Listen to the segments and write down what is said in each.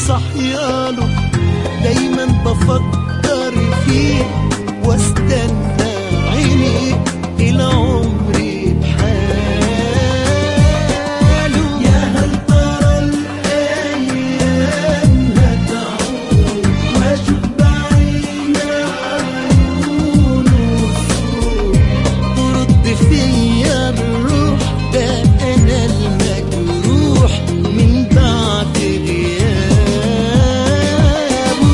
صحياله دايما بفكر فيه واستنى عيني الى عمري بحاله يا هل ترى الايام هتعود واشوف بعيني عيونه الصوت ترد فيا الروح ده انا المجروح من بعد غيابه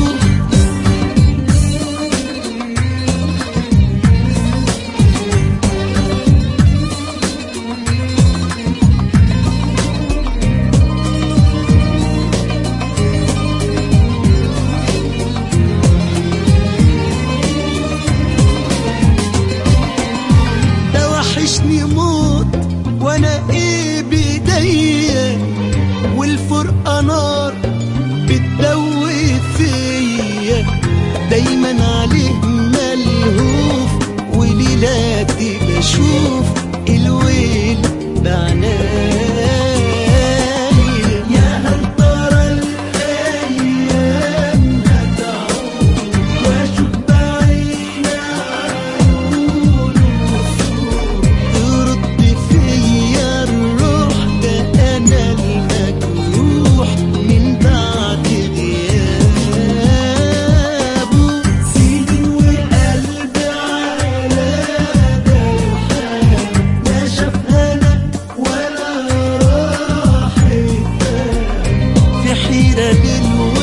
ده وحشني موت وانا ايه بايديا والفرقه نار بتدوب فيا دايما عليه ملهوف وليلاتي بشوف الويل بعناية يا هل ترى الايام هتعود واشوف بعيني عيونه ترد فيا الروح ده انا المجروح من بعد غيابه سنين وقلبي على ده الحال لا شاف هنا ولا راح في حيرة للوقت